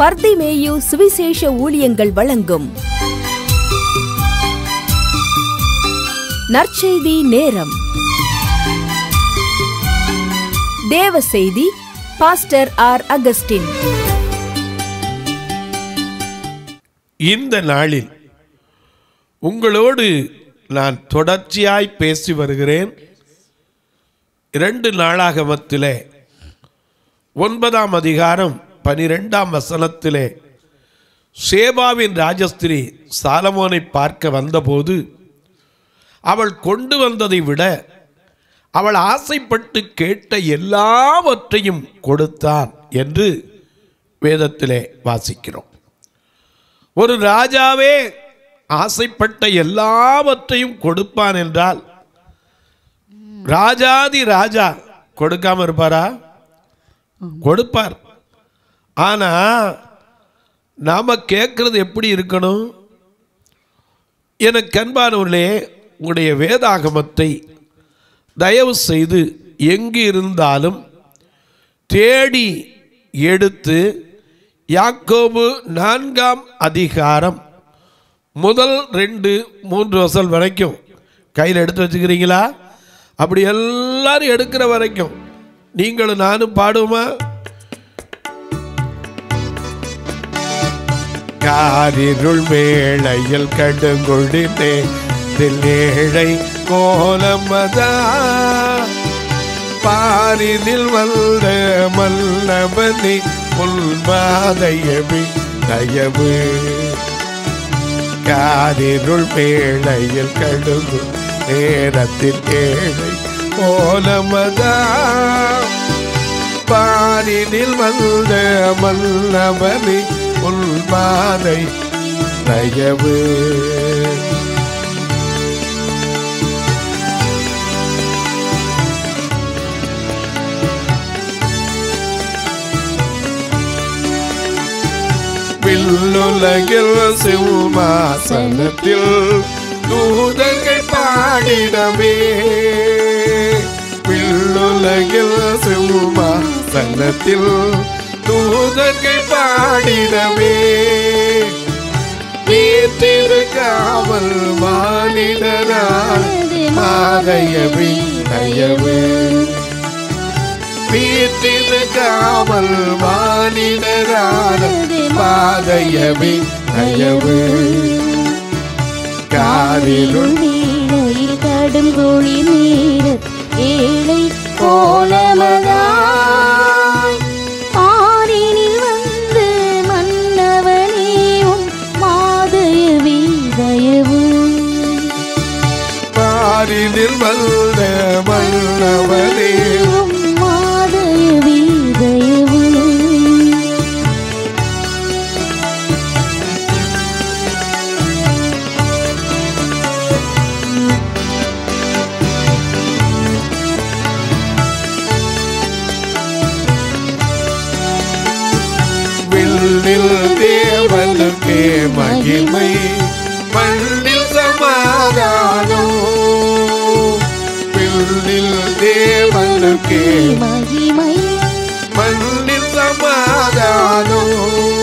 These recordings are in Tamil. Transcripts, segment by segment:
பர்திமேயு சுவிசேஷ ஊழியங்கள் வழங்கும் நற்செய்தி நேரம் தேவ செய்தி பாஸ்டர் ஆர் அகஸ்டின் இந்த நாளில் உங்களோடு நான் தொடர்ச்சியாய் பேசி வருகிறேன் இரண்டு நாளாகமத்திலே ஒன்பதாம் அதிகாரம் பனிரெண்டாம் வசனத்திலே சேபாவின் ராஜஸ்திரி சாலமோனை பார்க்க வந்தபோது அவள் கொண்டு வந்ததை விட அவள் ஆசைப்பட்டு கேட்ட எல்லாவற்றையும் கொடுத்தான் என்று வேதத்திலே வாசிக்கிறோம் ஒரு ராஜாவே ஆசைப்பட்ட எல்லாவற்றையும் கொடுப்பான் என்றால் ராஜாதி ராஜா கொடுக்காம இருப்பாரா கொடுப்பார் ஆனா நாம கேட்கறது எப்படி இருக்கணும் எனக்கு அன்பானவர்களே உங்களுடைய வேதாகமத்தை தயவு செய்து எங்கு இருந்தாலும் தேடி எடுத்து யாக்கோபு நான்காம் அதிகாரம் முதல் ரெண்டு மூன்று வசல் வரைக்கும் கையில் எடுத்து வச்சுக்கிறீங்களா அப்படி எல்லாரும் எடுக்கிற வரைக்கும் நீங்களும் நானும் பாடுவோமா காரிருள் வேளையில் கடுங்குடினே ஏழை கோலமதா பாரினில் வந்த மல்லவனி முன்பாதையவி தயவு காரிருள் வேளையில் கடுகு நேரத்தில் ஏழை கோலமதா பாரினில் வந்த மல்லவனி உள்பாதை தயவு வில்லுலகில் சிம்மாசனத்தில் தூதர்கள் பாடிடவே வில்லுலகில் சிம்மாசனத்தில் தூதர்கள் பாடிடவே நீத்திருக்காமல் மானிடரால் மாதயவி தயவு வீட்டிருக்காமல் மானிடரால் மாதயவி தயவு காரிருள் வீணையில் கடும் குழி நீரத் ஏழை கோலமதாய் ஆரினில் வந்து மன்னவனேவும் மாதய வீதயவு பாரினில் வந்த வல்லவனே மாதய வீதயவு வில்லில் தேவனுக்கே மகிமை மண்ணில் சமாதானம் வில்லில் தேவனுக்கே மகிமை மண்ணில் சமாதானம்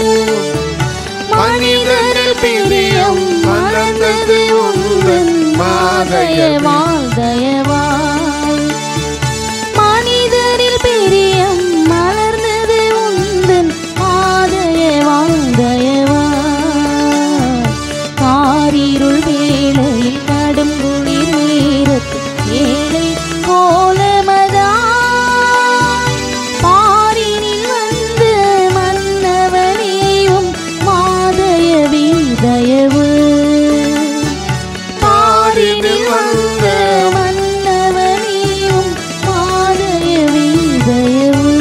மனிதர்கள் பிரியம் மலர்ந்தது உங்கள் மாதயமா தயவால் தயவால் மனிதரில் பிரியம் மலர்ந்தது உந்தன் மாதயவால் தயவால் காரிருள் வேளையில் கடும் குளிர் நேரத்து ஏழை கோலமதாய் பாரினில் வந்து மன்னவனேயும் மாதயவி தயவு பாரினில் வந்த மன்னவனேயும் மாதயவி தயவு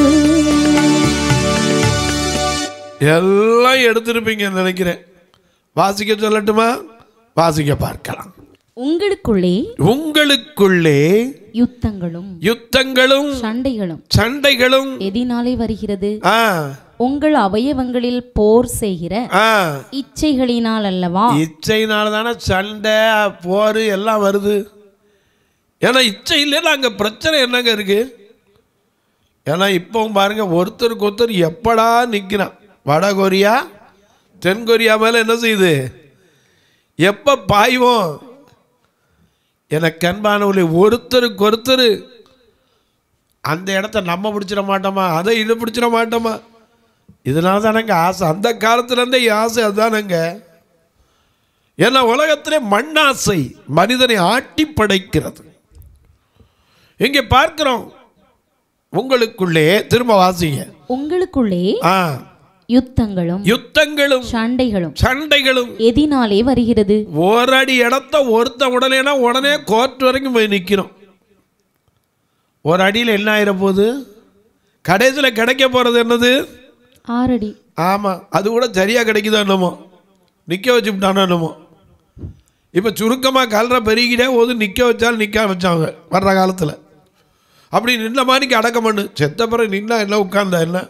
எல்லாம் எடுத்திருப்பீங்கன்னு நினைக்கிறேன் வாசிக்க சொல்லட்டுமா வாசிக்க பார்க்கலாம் உங்களுக்குள்ளே உங்களுக்குள்ளே யுத்தங்களும் யுத்தங்களும் சண்டைகளும் சண்டைகளும் எதினாலே வருகிறது ஆ உங்கள் அவயவங்களில் போர் செய்கிற ஆ இச்சைகளினால் அல்லவா இச்சையினால தானே சண்டை போர் எல்லாம் வருது ஏன்னா இச்சை இல்லைன்னா அங்கே பிரச்சனை என்னங்க இருக்கு ஏன்னா இப்போவும் பாருங்க ஒருத்தருக்கு ஒருத்தர் எப்படா நிற்கிறான் வட கொரியா தென் கொரியா மேலே என்ன செய்யுது எப்போ பாய்வோம் எனக்கு அன்பானவர்களே ஒருத்தருக்கு ஒருத்தர் அந்த இடத்த நம்ம பிடிச்சிட மாட்டோமா அதை இது பிடிச்சிட மாட்டோமா இதனால தானங்க ஆசை அந்த காலத்துலேருந்தே என் ஆசை அதுதானங்க ஏன்னா உலகத்திலே மண்ணாசை மனிதனை ஆட்டி படைக்கிறது இங்கே பார்க்கிறோம் உங்களுக்குள்ளே திரும்ப வாசிங்க உங்களுக்குள்ளே ஆ யுத்தங்களும் யுத்தங்களும் சண்டைகளும் சண்டைகளும் எதினாலே வருகிறது ஒரு அடி இடத்த ஒருத்த உடனேனா உடனே கோர்ட் வரைக்கும் போய் நிற்கிறோம் ஒரு அடியில் என்ன ஆயிர போகுது கடைசியில் கிடைக்க போகிறது என்னது ஆறடி ஆமாம் அது கூட சரியாக கிடைக்குதோ என்னமோ நிற்க வச்சுட்டானோ என்னமோ இப்போ சுருக்கமாக கல்ற பெருகிட்டே போது நிற்க வச்சாலும் நிற்க வச்சாங்க வர்ற காலத்தில் அப்படி நின்ன மாதிரிக்கு அடக்கம் பண்ணு செத்த பிறகு நின்னா என்ன உட்கார்ந்தா என்ன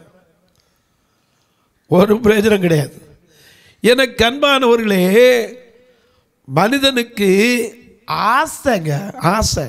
ஒரு பிரயோஜனம் கிடையாது எனக்கு அன்பானவர்களே மனிதனுக்கு ஆசைங்க ஆசை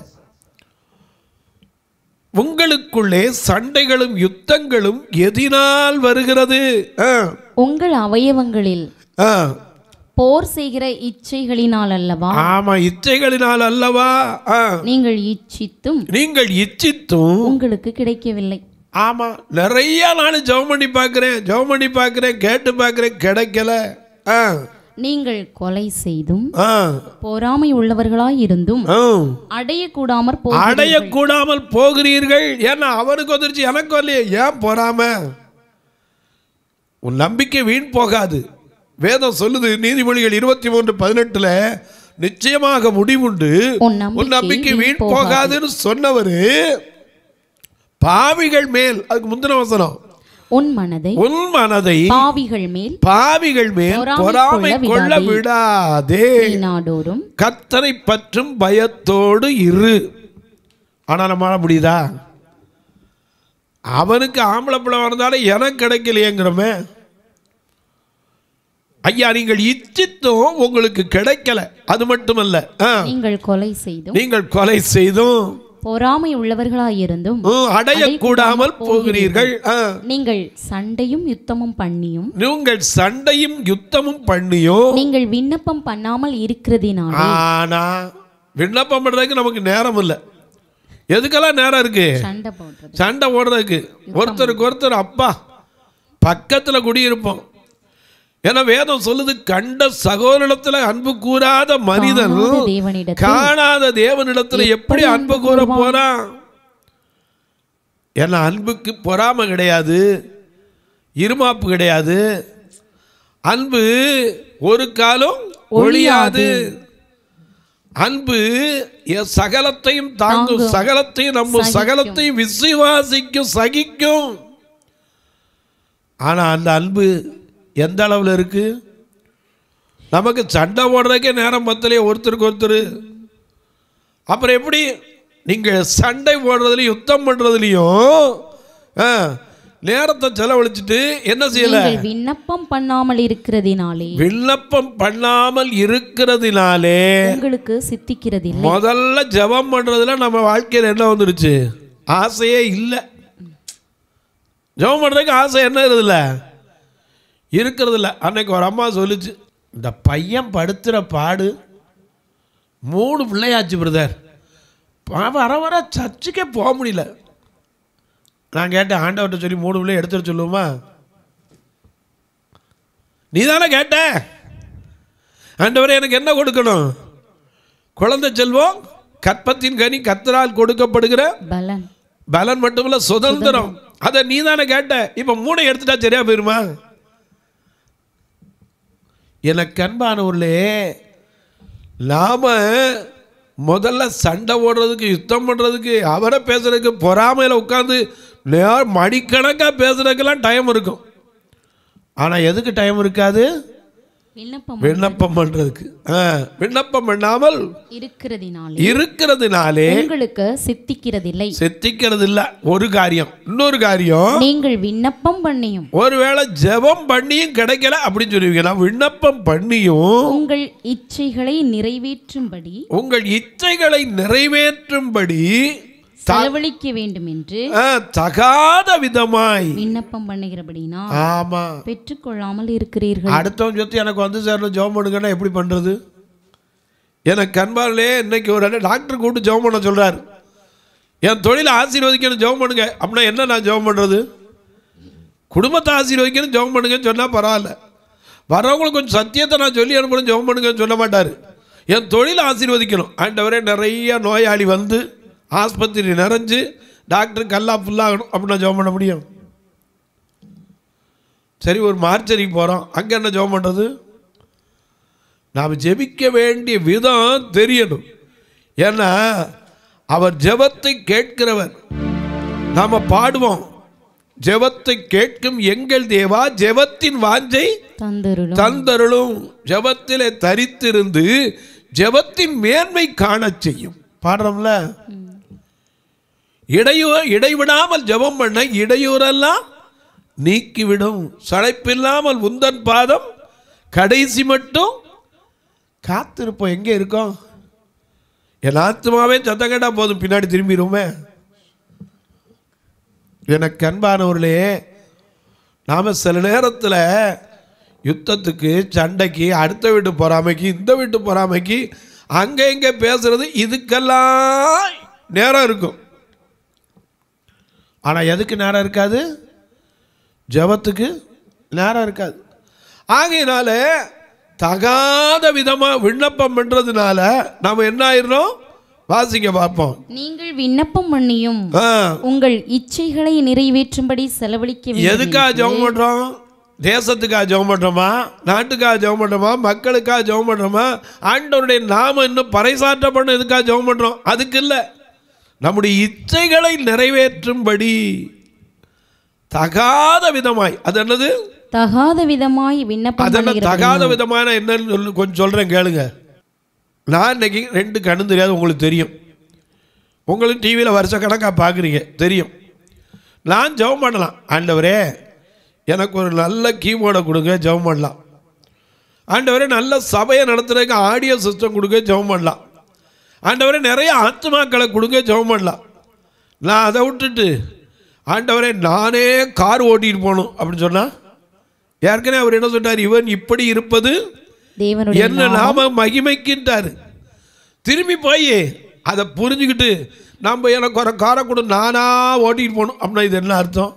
உங்களுக்குள்ளே சண்டைகளும் யுத்தங்களும் எதினால் வருகிறது ஆ, உங்கள் அவயவங்களில் ஆ. போர் செய்கிற இச்சைகளினால் அல்லவா ஆமா இச்சைகளினால் அல்லவா ஆ. நீங்கள் இச்சித்தும் நீங்கள் இச்சித்தும் உங்களுக்கு கிடைக்கவில்லை ஆமா நிறைய நாள் ஜெபம் பண்ணி பார்க்கிறேன் ஜெபம் பண்ணி பார்க்கிறேன் கேட்டு பார்க்கிறேன் கிடைக்கல ஆ நீங்கள் கொலை செய்தும் ஆ பொறாமை உள்ளவர்களாய் இருந்தும் ஆ. அடையக்கூடாமற் போ அடையக்கூடாமல் போகிறீர்கள் ஏன்னா அவனுக்கு வந்துருச்சு எனக்கு வரலையே ஏன் போறாம உன் நம்பிக்கை வீண் போகாது வேதம் சொல்லுது நீதிமொழிகள் இருபத்தி மூன்று பதினெட்டுல நிச்சயமாக முடிவுண்டு உன் நம்பிக்கை உன் நம்பிக்கை வீண் வீண் போகாது. போகாதுன்னு சொன்னவரு பாவிகள் மேல் அதுக்கு முந்தின வசனம் உன் மனதை உன் மனதை பாவிகள் மேல் பாவிகள் மேல் பொறாமை பொறாமை கொள்ள கொள்ள விடாதே நீ நாடோறும் கத்தரை பற்றும் பயத்தோடு இரு ஆனா நம்மளால முடியுதா அவனுக்கு ஆம்பளை பிள்ளை வந்தாலும் எனக்கு கிடைக்கலையேங்கிறமே ஐயா நீங்கள் இச்சித்தும் உங்களுக்கு கிடைக்கல அது மட்டுமல்ல ஆ, நீங்கள் கொலை செய்தும் நீங்கள் கொலை செய்தும் பொறாமை உள்ளவர்களாய் இருந்தும் ம், அடையக்கூடாமல் போகிறீர்கள் ஆ, நீங்கள் சண்டையும் யுத்தமும் பண்ணியும் நீங்கள் சண்டையும் யுத்தமும் பண்ணியும் நீங்கள் விண்ணப்பம் பண்ணாமல் இருக்கிறதினால் ஆனா விண்ணப்பம் பண்றதுக்கு நமக்கு நேரம் இல்லை எதுக்கெல்லாம் நேரம் இருக்கு சண்டை போடுறது சண்டை போடுறதுக்கு ஒருத்தருக்கு ஒருத்தர் அப்பா பக்கத்தில் குடியிருப்போம் ஏன்னா வேதம் சொல்லுது கண்ட சகோதரத்தில் அன்பு கூறாத மனிதன் காணாத தேவனிடத்தில் காணாத தேவனிடத்தில் எப்படி அன்பு கூற போறான் ஏன்னா அன்புக்கு பொறாமை கிடையாது இருமாப்பு கிடையாது அன்பு ஒரு காலம் ஒழியாது அன்பு என் சகலத்தையும் தாங்கும் தாங்கும். சகலத்தையும் நம்ம சகிக்கும். சகலத்தையும் விசுவாசிக்கும் சகிக்கும் ஆனா அந்த அன்பு எந்த அளவில் இருக்கு நமக்கு சண்டை போடுறதுக்கே நேரம் பத்தலையே ஒருத்தருக்கு ஒருத்தர் அப்புறம் எப்படி நீங்கள் சண்டை போடுறதுலையும் யுத்தம் பண்ணுறதுலையும் நேரத்தை செலவழிச்சிட்டு என்ன செய்யல நீங்கள் விண்ணப்பம் பண்ணாமல் இருக்கிறதினாலே விண்ணப்பம் பண்ணாமல் இருக்கிறதுனாலே உங்களுக்கு சித்திக்கிறதில்லை முதல்ல ஜெபம் பண்றதுல நம்ம வாழ்க்கையில் என்ன வந்துருச்சு ஆசையே இல்லை ஜெபம் பண்றதுக்கு ஆசை என்ன இருக்குதுல்ல இருக்கிறது இல்லை அன்னைக்கு ஒரு அம்மா சொல்லுச்சு இந்த பையன் படுத்துகிற பாடு மூணு பிள்ளையாச்சு பிரதர் வர வர சர்ச்சுக்கே போக முடியல நான் கேட்டேன் ஆண்டவர்கிட்ட சொல்லி மூணு பிள்ளை எடுத்துட சொல்லுவோமா நீ தானே கேட்ட ஆண்டவரே எனக்கு என்ன கொடுக்கணும் குழந்தை செல்வம் கற்பத்தின் கனி கத்தரால் கொடுக்கப்படுகிற பலன் பலன் மட்டுமில்ல சுதந்திரம் அதை நீ தானே கேட்ட இப்ப மூணை எடுத்துட்டா சரியா போயிருமா எனக்கு அன்பானவர்களே நாம முதல்ல சண்டை ஓடுறதுக்கு யுத்தம் பண்ணுறதுக்கு அவரை பேசுறதுக்கு பொறாமையில் உட்காந்து மணிக்கணக்காக பேசுறதுக்கெல்லாம் டைம் இருக்கும் ஆனால் எதுக்கு டைம் இருக்காது விண்ணப்பம் விண்ணப்பம் பண்ணுறதுக்கு ஆ, விண்ணப்பம் பண்ணாமல் இருக்கிறதினாலே இருக்கிறதுனாலே உங்களுக்கு சித்திக்கிறதில்லை செத்திக்கிறது இல்ல ஒரு காரியம் இன்னொரு காரியம் நீங்கள் விண்ணப்பம் பண்ணியும் ஒருவேளை ஜெபம் பண்ணியும் கிடைக்கல அப்படின்னு சொல்லுவீங்க நான் விண்ணப்பம் பண்ணியும் உங்கள் இச்சைகளை நிறைவேற்றும்படி உங்கள் இச்சைகளை நிறைவேற்றும்படி செலவழிக்க வேண்டும் என்று ஆ, தகாத விதமாய் விண்ணப்பம் பண்ணுகிறபடினா ஆமா பெற்றுக்கொள்ளாமல் இருக்கிறீர்கள் அடுத்தவன் சொத்து எனக்கு வந்து சேரணும் ஜெபம் பண்ணுங்கன்னா எப்படி பண்றது எனக்கு கண்பாலே இன்னைக்கு ஒரு இடம் டாக்டர் கூப்பிட்டு ஜெபம் பண்ண சொல்றாரு என் தொழிலை ஆசீர்வதிக்கணும் ஜெபம் பண்ணுங்க அப்படின்னா என்ன நான் ஜெபம் பண்றது குடும்பத்தை ஆசீர்வதிக்கணும் ஜெபம் பண்ணுங்கன்னு சொன்னா பரவாயில்ல வரவங்களுக்கு கொஞ்சம் சத்தியத்தை நான் சொல்லி அனுப்பணும் ஜெபம் பண்ணுங்கன்னு சொல்ல மாட்டார் என் தொழிலை ஆசீர்வதிக்கணும் ஆண்டவரே நிறைய நோயாளி வந்து ஆஸ்பத்திரி நிறைஞ்சு டாக்டர் கல்லா ஃபுல்லாகணும் அப்படின்னா ஜெபம் பண்ண முடியும் சரி ஒரு மார்ச்சரிக்கு போகிறோம் அங்கே என்ன ஜெபம் பண்ணுறது நாம் ஜெபிக்க வேண்டிய விதம் தெரியணும் ஏன்னா அவர் ஜெபத்தை கேட்கிறவர் நாம் பாடுவோம் ஜெபத்தை கேட்கும் எங்கள் தேவா ஜெபத்தின் வாஞ்சை தந்தருளும் தந்தருளும் ஜெபத்திலே தரித்திருந்து ஜெபத்தின் மேன்மை காணச் செய்யும் பாடுறோம்ல இடையூ இடைவிடாமல் ஜெபம் பண்ண இடையூறெல்லாம் நீக்கிவிடும் சளைப்பில்லாமல் உந்தன் பாதம் கடைசி மட்டும் காத்திருப்போம் எங்கே இருக்கோம் என் ஆத்மாவே சத்தம் கேட்டா போதும் பின்னாடி திரும்பிடுமே எனக்கு அன்பானவர்களே நாம் சில நேரத்தில் யுத்தத்துக்கு சண்டைக்கு அடுத்த வீட்டு பொறாமைக்கு இந்த வீட்டு பொறாமைக்கு அங்கே இங்கே பேசுறது இதுக்கெல்லாம் நேரம் இருக்கும் ஆனால் எதுக்கு நேரம் இருக்காது ஜெபத்துக்கு நேரம் இருக்காது ஆகையினால தகாத விதமாக விண்ணப்பம் பண்ணுறதுனால நாம் என்ன ஆயிடுறோம் வாசிக்க பார்ப்போம் நீங்கள் விண்ணப்பம் பண்ணியும் ஆ உங்கள் இச்சைகளை நிறைவேற்றும்படி செலவழிக்க வேண்டும் எதுக்காக ஜெபம் பண்றோம் தேசத்துக்காக ஜெபம் பண்றோமா நாட்டுக்காக ஜெபம் பண்றோமா மக்களுக்காக ஜெபம் பண்றோமா ஆண்டவருடைய நாம இன்னும் பறைசாற்றப்படணும் எதுக்காக ஜெபம் பண்றோம் அதுக்கு இல்லை நம்முடைய இச்சைகளை நிறைவேற்றும்படி தகாத விதமாய் அது என்னது தகாத விதமாய் விண்ணப்பம் அது என்ன பண்ணுகிறபடி தகாத விதமான என்னன்னு சொல்லு கொஞ்சம் சொல்றேன் கேளுங்க நான் இன்னைக்கு ரெண்டு கண்ணு தெரியாது உங்களுக்கு தெரியும் உங்களுக்கு டிவியில் வருஷக்கணக்காக பார்க்குறீங்க தெரியும் நான் ஜெபம் பண்ணலாம் ஆண்டவரே எனக்கு ஒரு நல்ல கீபோர்டை கொடுங்க ஜெபம் பண்ணலாம் ஆண்டவரே நல்ல சபையை நடத்துறதுக்கு ஆடியோ சிஸ்டம் கொடுங்க ஜெபம் பண்ணலாம் ஆண்டவரே நிறைய ஆத்மாக்களை கொடுங்க ஜெபம் பண்ணலாம் நான் அதை விட்டுட்டு ஆண்டவரே நானே கார் ஓட்டிட்டு போகணும் அப்படின்னு சொன்னால் ஏற்கனவே அவர் என்ன சொன்னார் இவன் இப்படி இருப்பது தேவனுடைய என்ன நாம மகிமைக்கின்றாரு திரும்பி போய் அதை புரிஞ்சுக்கிட்டு நம்ம எனக்கு ஒரு காரை கொடு நானா ஓட்டிட்டு போகணும் அப்படின்னா இது என்ன அர்த்தம்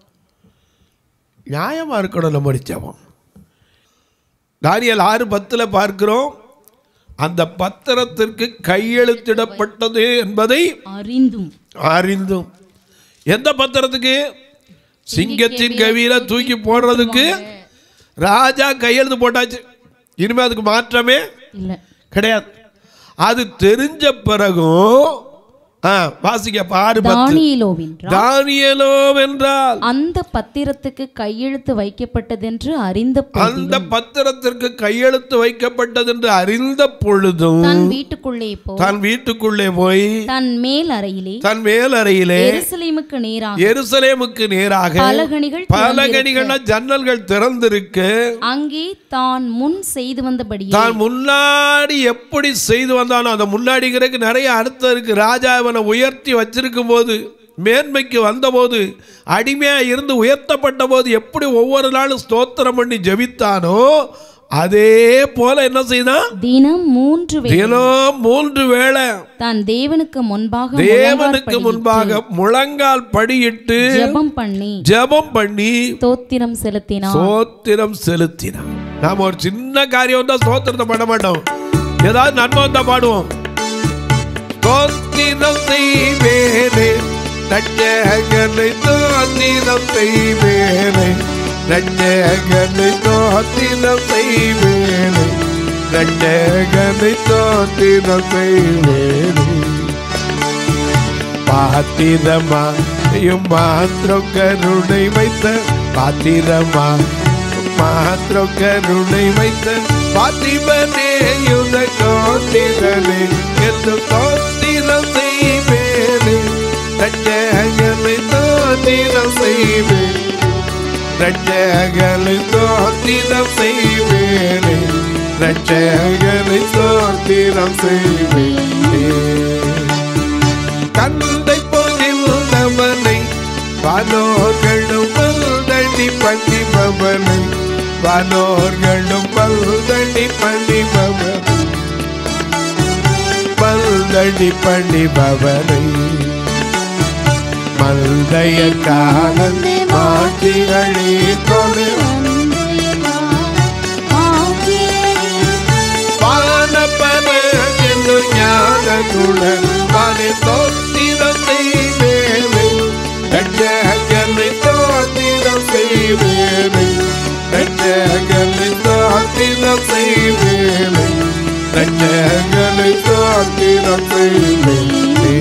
நியாயமா இருக்கணும் நம்ம ஜெபம் தானியல் ஆறு பத்தில் பார்க்கிறோம் அந்த பத்திரத்திற்கு கையெழுத்திடப்பட்டது என்பதை அறிந்தும் அறிந்தும் எந்த பத்திரத்துக்கு சிங்கத்தின் கவியில தூக்கி போடுறதுக்கு ராஜா கையெழுத்து போட்டாச்சு இனிமே அதுக்கு மாற்றமே இல்ல கிடையாது அது தெரிஞ்ச பிறகும் ஆ, வாசிக்க பாரு பத்து தானியேலோவின் தானியலோ வென்றால் அந்த பத்திரத்துக்கு கையெழுத்து வைக்கப்பட்டதென்று அறிந்த அந்த பத்திரத்திற்கு கையெழுத்து வைக்கப்பட்டது என்று அறிந்த பொழுதும் தன் வீட்டுக்குள்ளே போ தன் வீட்டுக்குள்ளே போய் தன் மேல் அறையிலே தன் மேலறையிலே எருசலேமுக்கு நேராக எருசலேமுக்கு நேராக பலகணிகள் பலகணிகள ஜன்னல்கள் திறந்திருக்கு அங்கே தான் முன் செய்து வந்தபடியே தான் முன்னாடி எப்படி செய்து வந்தானோ அந்த முன்னாடிங்கிறதுக்கு நிறைய அர்த்தம் இருக்கு ராஜா இவனை உயர்த்தி வச்சிருக்கும் போது மேன்மைக்கு வந்தபோது அடிமையா இருந்து உயர்த்தப்பட்ட போது எப்படி ஒவ்வொரு நாளும் ஸ்தோத்திரம் பண்ணி ஜெபித்தானோ அதே போல என்ன செய்தான் தினம் மூன்று வேளை தினம் மூன்று வேளை தான் தேவனுக்கு முன்பாக தேவனுக்கு முன்பாக முழங்கால் படியிட்டு ஜெபம் பண்ணி ஜெபம் பண்ணி தோத்திரம் செலுத்தினான் சோத்திரம் செலுத்தினான் நாம ஒரு சின்ன காரியம் வந்தா சோத்திரத்தை பண்ண மாட்டோம் ஏதாவது நன்மை வந்தா பாடுவோம் தோத்திரம் செய்வேனே ரட்சகனை தோத்திரம் செய்வேனே ரட்சகனை தோத்திரம் செய்வேனே ரட்சகனை தோத்திரம் செய்வேனே பாத்திரமா மாத்திரம் கருணை வைத்த பாத்திரமா மாத்திரம் கருணை வைத்த பாத்திமனே யுத கோத்திரனே என்று தோத்திரம் செய்வேனே ரட்சகனை தோத்திரம் செய்வேன் ரட்சகனை தோத்திரம் செய்வேனே ரட்சகனை தோத்திரம் செய்வேனே கந்தை போ வானோர்களும் பல்தடி பண்ணிபவனை வானோர்களும் பல்தடி பண்ணிபவனை பல்தடி பண்ணிபவனை மல்தைய காலந்து மாற்றிகளே தொலை வானப்பன என்று ஞானத்துடன் மனை தோத்திரம் செய்வேனை ரட்சகனை தோத்திரம் செய்வேனை ரட்சகனை தோத்திரம் செய்வேனை ரட்சகனை தோத்திரம் செய்வேனை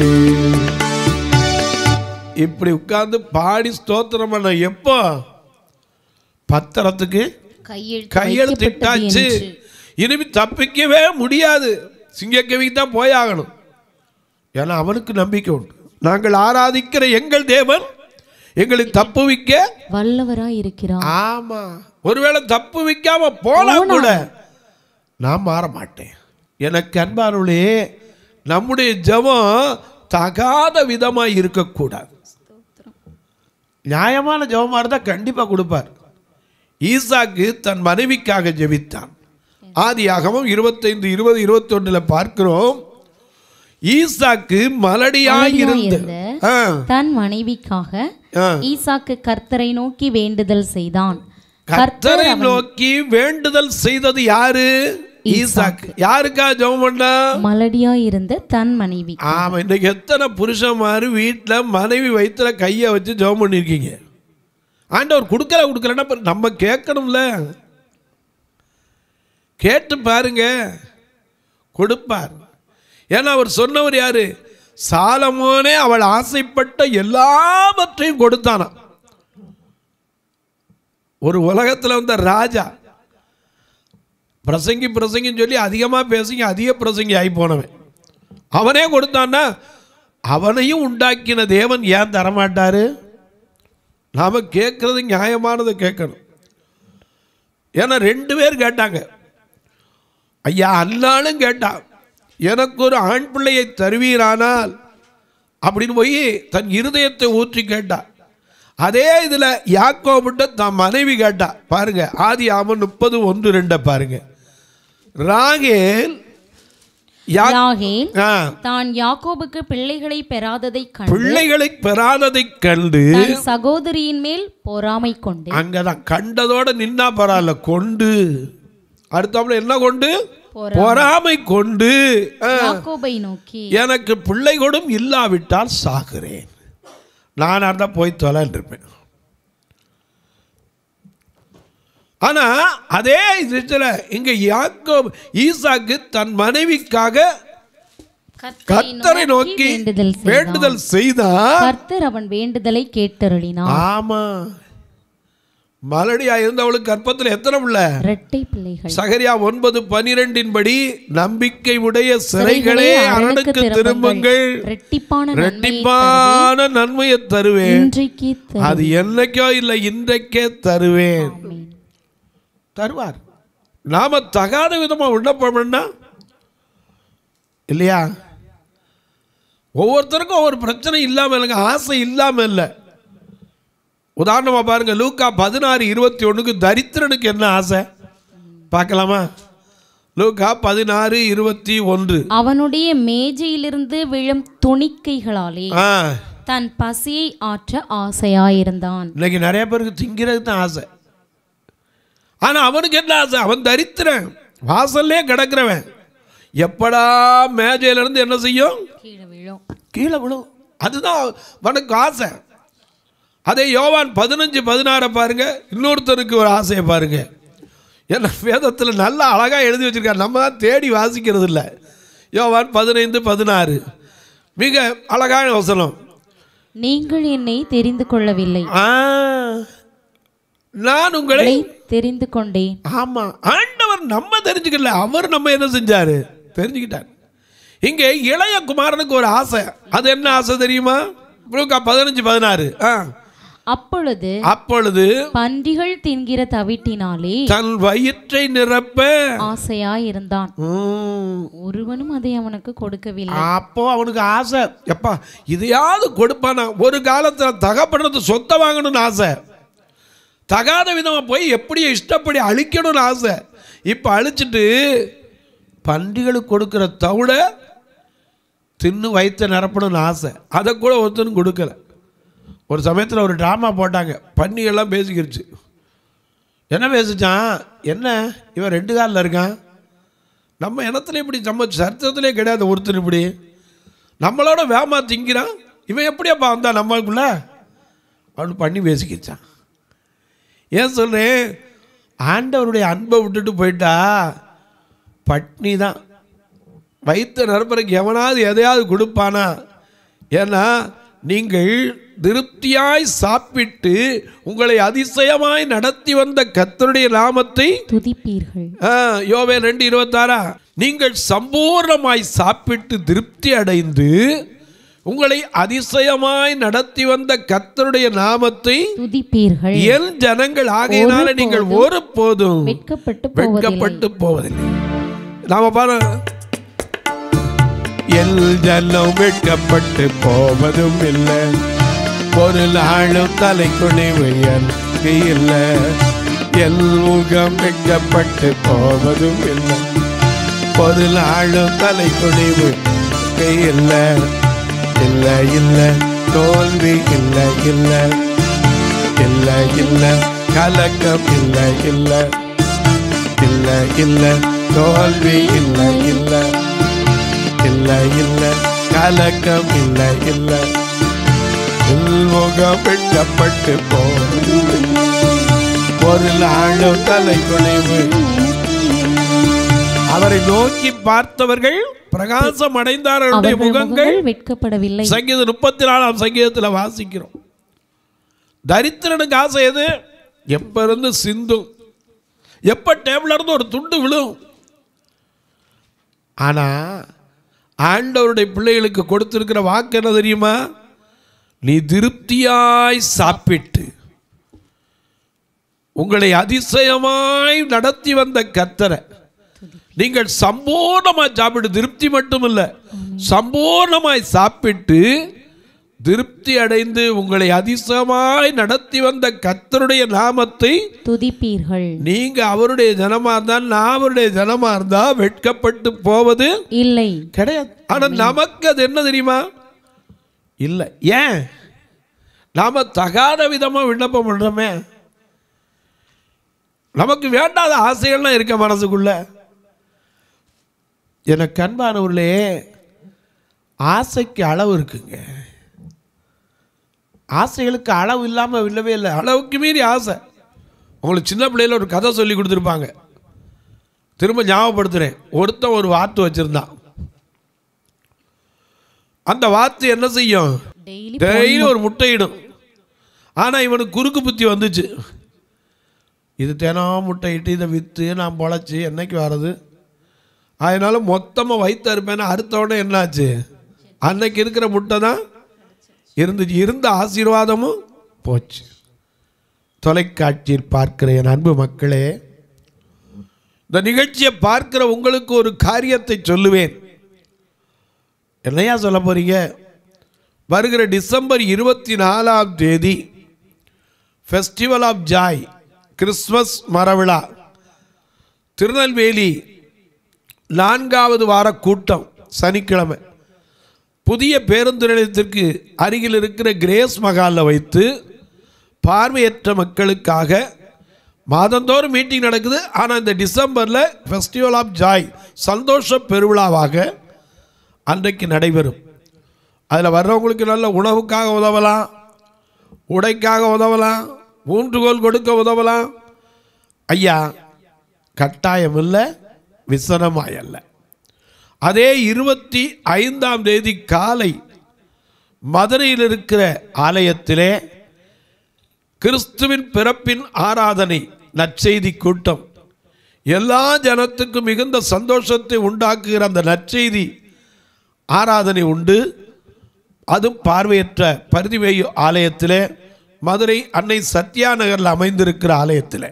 இப்படி உட்கார்ந்து பாடி ஸ்தோத்திரம் பண்ண எப்போ பத்திரத்துக்கு கையெழுத்து கையெழுத்திட்டாச்சு வைக்கப்பட்டது என்று. இனிமே தப்பிக்கவே முடியாது சிங்கக்கவிக்கு தான் போயாகணும் ஏன்னா அவனுக்கு நம்பிக்கை உண்டு நாங்கள் ஆராதிக்கிற எங்கள் தேவன் எங்களை தப்புவிக்க வல்லவராய் இருக்கிறார் ஆமா ஒருவேளை தப்பு வைக்காம போனா கூட நான் மாற மாட்டேன் எனக்கு அன்பானுளே நம்முடைய ஜெபம் தகாத விதமாக இருக்கக்கூடாது நியாயமான ஜெபமா இருந்தால் கண்டிப்பாக கொடுப்பார் ஈசாக்கு தன் மனைவிக்காக ஜெபித்தான் ஆதியாகமம் இருபத்தைந்து இருபது இருபத்தொன்னுல பார்க்கிறோம் ஈசாக்கு மலடியாய் இருந்த மலடியாய் ஆ, தன் மனைவிக்காக ஆ. ஈசாக்கு கர்த்தரை நோக்கி வேண்டுதல் செய்தான் கர்த்தரை நோக்கி வேண்டுதல் செய்தது யாரு ஈசாக்கு யாருக்கா ஜெபம் பண்ணா மலடியாய் இருந்த தன் மனைவி ஆமா இன்னைக்கு எத்தனை புருஷன்மாரு வீட்டில் மனைவி வயிற்றுல கையை வச்சு ஜெபம் பண்ணியிருக்கீங்க ஆண்டவர் கொடுக்கல கொடுக்கலன்னா அப்புறம் நம்ம கேட்கணும்ல கேட்டு பாருங்க கொடுப்பார் ஏன்னா அவர் சொன்னவர் யாரு சாலமோனே அவள் ஆசைப்பட்ட எல்லாவற்றையும் கொடுத்தானா ஒரு உலகத்தில் வந்த ராஜா பிரசங்கி பிரசங்கின்னு சொல்லி அதிகமாக பேசுங்க அதிக பிரசங்கி ஆகி போனவன் அவனே கொடுத்தான்னா அவனையும் உண்டாக்கின தேவன் ஏன் தரமாட்டாரு நாம் கேட்கறது நியாயமானதை கேட்கணும் ஏன்னா ரெண்டு பேர் கேட்டாங்க ஐயா அல்லாலும் கேட்டான் எனக்கு ஒரு ஆண் பிள்ளையை தருவீரானால் அப்படின்னு போய் தன் இருதயத்தை ஊற்றி கேட்டா அதே இதில் யாக்கோபிட்ட தன் மனைவி கேட்டா பாருங்க ஆதி ஆமன் முப்பது ஒன்று ரெண்டை பாருங்க ராகேல் யா- ராகேல் ஆ, தான் யாக்கோபுக்கு பிள்ளைகளை பெறாததை கண்டு பிள்ளைகளை பெறாததைக் கண்டு தன் சகோதரியின் மேல் பொறாமை கொண்டு அங்கதான் கண்டதோட நின்னா பரவாயில்ல கொண்டு அடுத்தாப்புல என்ன கொண்டு பொறாமை. பொறாமை கொண்டு ஆ, யாக்கோபை நோக்கி எனக்கு பிள்ளை கொடும் இல்லாவிட்டால் சாகிறேன் நான் இருந்தால் போய் தொலைன்னு இருப்பேன் ஆனா அதே இதுல இங்க யாக்கோப் ஈசாக்கு தன் மனைவிக்காக கர்த்தரை நோக்கி வேண்டுதல் செய்தான். வேண்டுதல் செய்தார் கர்த்தர் அவன் வேண்டுதலை கேட்டருளினார் ஆமா மலடியா இருந்தவளுக்கு கற்பத்தில் எத்தனை பிள்ளை இரட்டை பிள்ளைகள் சகரியா ஒன்பது பனிரெண்டின் படி நம்பிக்கை உடைய சிறைகளே அரணுக்கு திரும்புங்கள் ரெட்டிப்பான நன்மையை ரெட்டிப்பான நன்மையை தருவேன் இன்றைக்கு தரும். அது என்னைக்கோ இல்லை இன்றைக்கே தருவேன் ஆமென். தருவார் நாம தகாத விதமா விண்ணப்பம்னா இல்லையா ஒவ்வொருத்தருக்கும் ஒவ்வொரு பிரச்சனை இல்லாம இல்லைங்க ஆசை இல்லாம இல்லை உதாரணமா பாருங்க லூக்கா பதினாறு இருபத்தி ஒண்ணுக்கு தரித்திரனுக்கு என்ன ஆசை பார்க்கலாமா லூக்கா பதினாறு இருபத்தி ஒன்று அவனுடைய மேஜையிலிருந்து விழும் துணிக்கைகளாலே ஆ தன் பசியை ஆற்ற ஆசையாயிருந்தான் இன்னைக்கு நிறைய பேருக்கு திங்கிறதுக்கு தான் ஆசை ஆனா அவனுக்கு என்ன ஆசை அவன் தரித்திரன் வாசல்லே கிடக்கிறவன் எப்படா மேஜையில இருந்து என்ன செய்யும் கீழே விழும் கீழே விழும் அதுதான் அவனுக்கு ஆசை அதே யோவான் பதினஞ்சு பதினாறை பாருங்க இன்னொருத்தருக்கு ஒரு ஆசையை பாருங்க ஏன்னா வேதத்தில் நல்லா அழகாக எழுதி வச்சிருக்காரு நம்ம தான் தேடி வாசிக்கிறது இல்லை யோவான் பதினைந்து பதினாறு மிக அழகான வசனம் நீங்கள் என்னை தெரிந்து கொள்ளவில்லை ஆ, நான் உங்களை உங்களை தெரிந்து கொண்டேன் ஆமா ஆண்டவர் நம்ம தெரிஞ்சுக்கல அவர் நம்ம என்ன செஞ்சாரு தெரிஞ்சுக்கிட்டார் இங்கே இளைய குமாரனுக்கு ஒரு ஆசை அது என்ன ஆசை தெரியுமா லூக்கா பதினஞ்சு பதினாறு ஆ அப்பொழுது அப்பொழுது பன்றிகள் தின்கிற தவிட்டினாலே தன் வயிற்றை நிரப்ப ஆசையாயிருந்தான் ம், ஒருவனும் அதை அவனுக்கு கொடுக்கவில்லை அப்போ அவனுக்கு ஆசை எப்பா இதையாவது கொடுப்பானா ஒரு காலத்தில் தகப்படுறது சொத்தை வாங்கணும்னு ஆசை தகாத விதமாக போய் எப்படி இஷ்டப்படி அழிக்கணும்னு ஆசை இப்போ அழிச்சிட்டு பன்றிகளுக்கு கொடுக்குற தவிட தின்னு வயிற்ற நிரப்பணும்னு ஆசை அதை கூட ஒருத்தனும் கொடுக்கல ஒரு சமயத்தில் ஒரு ட்ராமா போட்டாங்க பன்னிகள்லாம் பேசிக்கிருச்சு என்ன பேசிச்சான் என்ன இவன் ரெண்டு காலில் இருக்கான் நம்ம இனத்துல இப்படி நம்ம சரித்திரத்திலே கிடையாது ஒருத்தர் இப்படி நம்மளோட வேமா திங்கிறான் இவன் எப்படியாப்பா வந்தா நம்மளுக்குள்ள அவனு பண்ணி பேசிக்கிச்சான் ஏன் சொல்கிறேன் ஆண்டவருடைய அன்பை விட்டுட்டு போயிட்டா பட்னி தான் வயிற்று நிரப்புறக்கு எவனாவது எதையாவது கொடுப்பானா ஏன்னா நீங்கள் திருப்தியாய் சாப்பிட்டு உங்களை அதிசயமாய் நடத்தி வந்த கர்த்தருடைய நாமத்தை துதிப்பீர்கள் ஆ, யோவேல் ரெண்டு இருபத்தாறா நீங்கள் சம்பூர்ணமாய் சாப்பிட்டு திருப்தி அடைந்து உங்களை அதிசயமாய் நடத்தி வந்த கர்த்தருடைய நாமத்தை துதிப்பீர்கள் என் ஜனங்கள் ஆகையினால நீங்கள் ஒரு போதும் வெட்கப்பட்டு போவதில்லை வெட்கப்பட்டு போவதில்லை நாம பாரு எல் ஜனம் வெட்கப்பட்டு போவதும் இல்லை ஒரு நாளும் தலை குனிவு எனக்கு இல்லை எல் முகம் வெட்கப்பட்டு போவதும் இல்லை ஒரு நாளும் தலை குனிவு எனக்கு இல்லை இல்லை இல்லை தோல்வி இல்லை இல்லை இல்லை இல்லை கலக்கம் இல்லை இல்லை இல்லை இல்லை தோல்வி இல்லை இல்லை இல்லை இல்லை கலக்கம் இல்லை இல்லை உள்முகம் வெட்டப்பட்டு போகும் ஒரு நாளும் தலை குறைவு அவரை நோக்கி பார்த்தவர்கள் பிரகாசம் அடைந்தார்களுடைய அவர்கள் முகங்கள் முகங்கள் வெட்கப்படவில்லை சங்கீதம் முப்பத்தி நாலாம் சங்கீதத்தில் வாசிக்கிறோம் தரித்திரனுக்கு ஆசை எது எப்ப இருந்து சிந்தும் எப்ப டேபிள்ல இருந்து ஒரு துண்டு விழும் ஆனா ஆண்டவருடைய பிள்ளைகளுக்கு கொடுத்திருக்கிற வாக்கு என்ன தெரியுமா நீ திருப்தியாய் சாப்பிட்டு உங்களை அதிசயமாய் நடத்தி வந்த கர்த்தரை நீங்கள் சம்பூர்ணமாய் சாப்பிட்டு திருப்தி மட்டும் இல்ல சம்பூர்ணமாய் சாப்பிட்டு திருப்தி அடைந்து உங்களை அதிசயமாய் நடத்தி வந்த கர்த்தருடைய நாமத்தை துதிப்பீர்கள் நீங்க அவருடைய ஜனமா இருந்தா நான் அவருடைய ஜனமா இருந்தா வெட்கப்பட்டு போவது இல்லை கிடையாது ஆனா நமக்கு அது என்ன தெரியுமா இல்லை ஏன் நாம தகாத விதமா விண்ணப்பம் பண்றோமே நமக்கு வேண்டாத ஆசைகள்லாம் இருக்க மனசுக்குள்ள எனக்கு அன்பானவர்களே ஆசைக்கு அளவு இருக்குங்க ஆசைகளுக்கு அளவு இல்லாமல் இல்லவே இல்லை அளவுக்கு மீறி ஆசை உங்களுக்கு சின்ன பிள்ளையில ஒரு கதை சொல்லி கொடுத்துருப்பாங்க திரும்ப ஞாபகப்படுத்துகிறேன் ஒருத்தன் ஒரு வாத்து வச்சுருந்தான் அந்த வாத்து என்ன செய்யும் டெய்லி டெய்லி ஒரு முட்டையிடும் ஆனால் இவனுக்கு குறுக்கு புத்தி வந்துச்சு இது தினம் முட்டையிட்டு இதை விற்று நான் பொழைச்சி என்னைக்கு வர்றது அதனால மொத்தமாக வயிற்று அறுப்பேன்னா அறுத்த உடனே என்னாச்சு அன்னைக்கு இருக்கிற முட்டை தான் இருந்துச்சு இருந்த ஆசீர்வாதமும் போச்சு தொலைக்காட்சியில் பார்க்கிற என் அன்பு மக்களே இந்த நிகழ்ச்சியை பார்க்கிற உங்களுக்கு ஒரு காரியத்தை சொல்லுவேன் என்னையா சொல்ல போறீங்க வருகிற டிசம்பர் இருபத்தி நாலாம் தேதி ஃபெஸ்டிவல் ஆஃப் ஜாய் கிறிஸ்மஸ் மரவிழா திருநெல்வேலி நான்காவது வார கூட்டம் சனிக்கிழமை புதிய பேருந்து நிலையத்திற்கு அருகில் இருக்கிற கிரேஸ் மகாலில் வைத்து பார்வையற்ற மக்களுக்காக மாதந்தோறும் மீட்டிங் நடக்குது ஆனால் இந்த டிசம்பரில் ஃபெஸ்டிவல் ஆஃப் ஜாய் சந்தோஷ பெருவிழாவாக அன்றைக்கு நடைபெறும் அதில் வர்றவங்களுக்கு நல்ல உணவுக்காக உதவலாம் உடைக்காக உதவலாம் ஊன்றுகோல் கொடுக்க உதவலாம் ஐயா கட்டாயம் இல்லை விசனமாய் அல்ல அதே இருபத்தி ஐந்தாம் தேதி காலை மதுரையில் இருக்கிற ஆலயத்திலே கிறிஸ்துவின் பிறப்பின் ஆராதனை நற்செய்தி கூட்டம் எல்லா ஜனத்துக்கும் மிகுந்த சந்தோஷத்தை உண்டாக்குகிற அந்த நற்செய்தி ஆராதனை உண்டு அதுவும் பார்வையற்ற பரிதிவேயு ஆலயத்திலே மதுரை அன்னை சத்யா நகரில் அமைந்திருக்கிற ஆலயத்தில்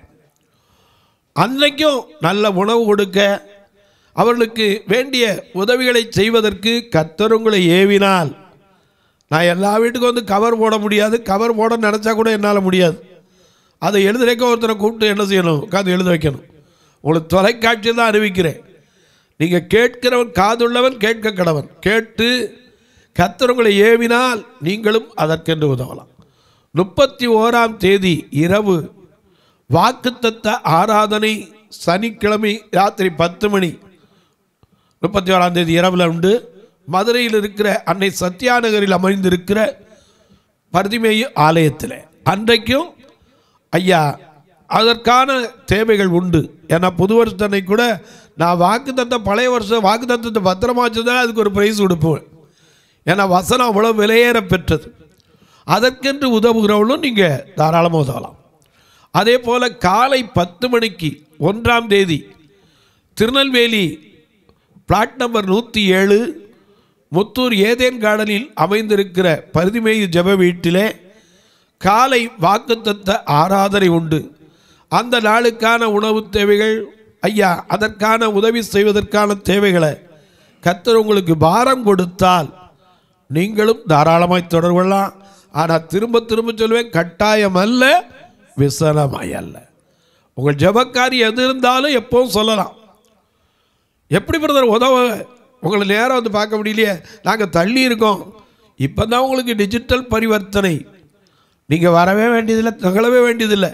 அன்னைக்கும் நல்ல உணவு கொடுக்க அவர்களுக்கு வேண்டிய உதவிகளை செய்வதற்கு கர்த்தர் உங்களை ஏவினால் நான் எல்லா வீட்டுக்கும் வந்து கவர் போட முடியாது கவர் போட நினச்சா கூட என்னால் முடியாது அதை எழுதுறக்க ஒருத்தரை கூப்பிட்டு என்ன செய்யணும் உட்காந்து எழுத வைக்கணும் உங்களுக்கு தொலைக்காட்சி தான் அறிவிக்கிறேன் நீங்கள் கேட்கிறவன் காதுள்ளவன் கேட்க கடவன் கேட்டு கர்த்தர் உங்களை ஏவினால் நீங்களும் அதற்கென்று உதவலாம் முப்பத்தி ஓராம் தேதி இரவு வாக்குத்தத்த ஆராதனை சனிக்கிழமை ராத்திரி பத்து மணி முப்பத்தி ஓராம் தேதி இரவில் உண்டு மதுரையில் இருக்கிற அன்னை சத்யா நகரில் அமைந்திருக்கிற பருதிமேயு ஆலயத்தில் அன்றைக்கும் ஐயா அதற்கான தேவைகள் உண்டு ஏன்னா புது வருஷத்தன்னை கூட நான் வாக்கு தத்த பழைய வருஷம் வாக்கு தத்தத்தை பத்திரமா வச்சுருந்தா அதுக்கு ஒரு ப்ரைஸ் கொடுப்பேன் ஏன்னா வசனம் அவ்வளோ விலையேற பெற்றது அதற்கென்று உதவுகிறவளும் நீங்கள் தாராளமாக உதவலாம் அதே போல் காலை பத்து மணிக்கு ஒன்றாம் தேதி திருநெல்வேலி பிளாட் நம்பர் நூற்றி ஏழு முத்தூர் ஏதேன் கார்டனில் அமைந்திருக்கிற பருதிமேயு ஜெப வீட்டிலே காலை வாக்குத்தத்த ஆராதனை உண்டு அந்த நாளுக்கான உணவு தேவைகள் ஐயா அதற்கான உதவி செய்வதற்கான தேவைகளை கர்த்தர் உங்களுக்கு பாரம் கொடுத்தால் நீங்களும் தாராளமாய் தொடர்பு கொள்ளலாம் ஆனால் திரும்ப திரும்ப சொல்வேன் கட்டாயம் அல்ல விசனமாய் அல்ல உங்கள் ஜெபக்காரி எது இருந்தாலும் எப்பவும் சொல்லலாம் எப்படி பிரதர் உதவ உங்களை நேரம் வந்து பார்க்க முடியலையே நாங்கள் தள்ளி இருக்கோம் இப்போ தான் உங்களுக்கு டிஜிட்டல் பரிவர்த்தனை நீங்கள் வரவே வேண்டியதில்லை தகலவே வேண்டியதில்லை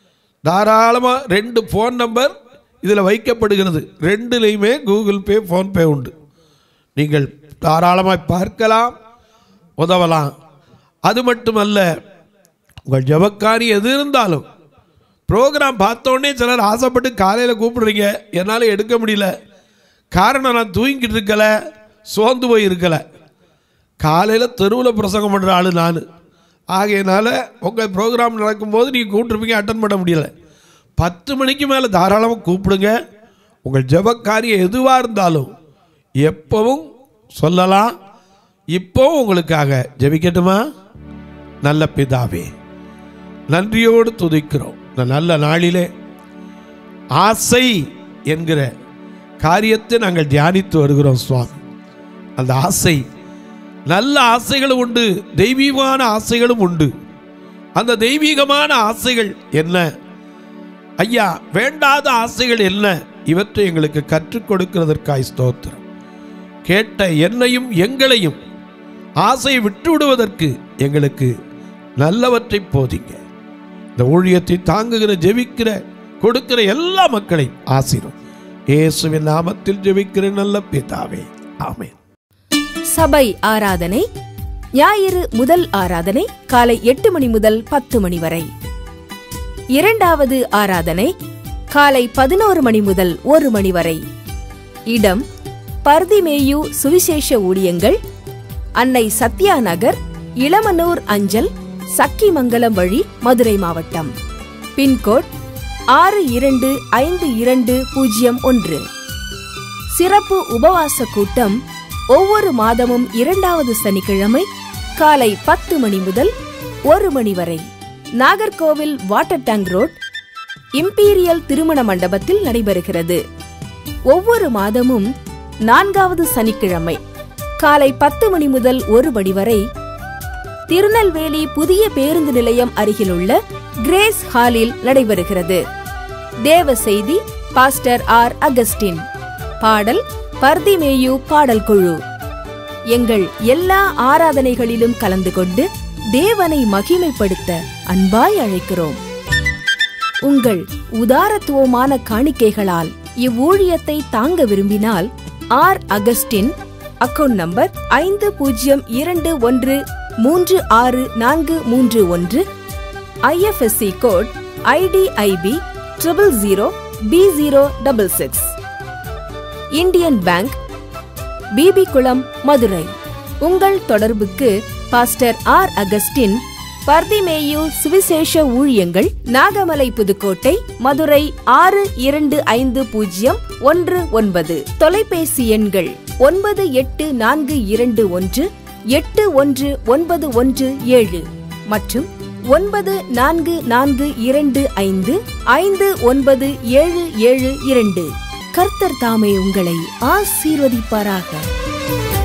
தாராளமாக ரெண்டு ஃபோன் நம்பர் இதில் வைக்கப்படுகிறது ரெண்டுலேயுமே கூகுள் பே ஃபோன்பே உண்டு நீங்கள் தாராளமாக பார்க்கலாம் உதவலாம் அது மட்டுமல்ல உங்கள் ஜபக்காரி எது இருந்தாலும் ப்ரோக்ராம் பார்த்தோன்னே சிலர் ஆசைப்பட்டு காலையில் கூப்பிடுறீங்க என்னால் எடுக்க முடியல காரணம் நான் தூங்கிட்டு இருக்கலை சோர்ந்து போய் இருக்கலை காலையில் தெருவில் பிரசங்கம் பண்ணுற ஆள் நான் ஆகையினால உங்கள் ப்ரோக்ராம் நடக்கும்போது நீங்கள் கூப்பிட்ருப்பீங்க அட்டன் பண்ண முடியலை பத்து மணிக்கு மேலே தாராளமாக கூப்பிடுங்க உங்கள் ஜெபக்காரியம் எதுவாக இருந்தாலும் எப்பவும் சொல்லலாம் இப்போவும் உங்களுக்காக ஜெபிக்கட்டுமா நல்ல பிதாவே நன்றியோடு துதிக்கிறோம் இந்த நல்ல நாளிலே ஆசை என்கிற காரியத்தை நாங்கள் தியானித்து வருகிறோம் சுவாமி அந்த ஆசை நல்ல ஆசைகளும் உண்டு தெய்வீகமான ஆசைகளும் உண்டு அந்த தெய்வீகமான ஆசைகள் என்ன ஐயா வேண்டாத ஆசைகள் என்ன இவற்றை எங்களுக்கு கற்றுக் கொடுக்கிறதற்காய் ஸ்தோத்திரம் கேட்ட என்னையும் எங்களையும் ஆசையை விட்டு விடுவதற்கு எங்களுக்கு நல்லவற்றை போதிங்க இந்த ஊழியத்தை தாங்குகிற ஜெபிக்கிற கொடுக்கிற எல்லா மக்களையும் ஆசீரும் இயேசுவின் நாமத்தில் ஜெபிக்கிற நல்ல பிதாவே ஆமென் சபை ஆராதனை ஞாயிறு முதல் ஆராதனை காலை எட்டு மணி முதல் பத்து மணி வரை இரண்டாவது ஆராதனை காலை பதினோரு மணி முதல் ஒரு மணி வரை இடம் பர்திமேயு சுவிசேஷ ஊழியங்கள் அன்னை சத்யா நகர் இளமனூர் அஞ்சல் சக்கிமங்கலம் வழி மதுரை மாவட்டம் பின்கோட் ஆறு இரண்டு ஐந்து இரண்டு பூஜ்ஜியம் ஒன்று சிறப்பு உபவாச கூட்டம் ஒவ்வொரு மாதமும் இரண்டாவது சனிக்கிழமை காலை பத்து மணி முதல் ஒரு மணி வரை Nagercoil water tank road Imperial திருமண மண்டபத்தில் நடைபெறுகிறது ஒவ்வொரு மாதமும் நான்காவது சனிக்கிழமை காலை பத்து மணி முதல் ஒரு மணி வரை திருநெல்வேலி புதிய பேருந்து நிலையம் அருகிலுள்ள கிரேஸ் ஹாலில் நடைபெறுகிறது தேவ செய்தி பாஸ்டர் ஆர் அகஸ்டின் பாடல் பர்திமேயு பாடல் குழு எங்கள் எல்லா ஆராதனைகளிலும் கலந்து கொண்டு தேவனை மகிமைப்படுத்த அன்பாய் அழைக்கிறோம் உங்கள் உதாரத்துவமான காணிக்கைகளால் இவ்வூழியத்தை தாங்க விரும்பினால் ஆர் அகஸ்டின் அக்கவுண்ட் நம்பர் ஐந்து பூஜ்ஜியம் இரண்டு ஒன்று மூன்று ஆறு நான்கு மூன்று ஒன்று IFSC code IDIB triple zero P zero double six Indian bank BB Kulam Madurai உங்கள் தொடர்புக்கு பாஸ்டர் ஆர் அகஸ்டின் பர்திமேயு சுவிசேஷ ஊழியங்கள் நாகமலை புதுக்கோட்டை மதுரை ஆறு இரண்டு ஐந்து பூஜ்ஜியம் ஒன்று ஒன்பது தொலைபேசி எண்கள் ஒன்பது எட்டு நான்கு இரண்டு ஒன்று எட்டு ஒன்று ஒன்பது ஒன்று ஏழு மற்றும் ஒன்பது நான்கு நான்கு இரண்டு ஐந்து ஐந்து ஒன்பது ஏழு ஏழு இரண்டு கர்த்தர் தாமே உங்களை ஆசீர்வதிப்பாராக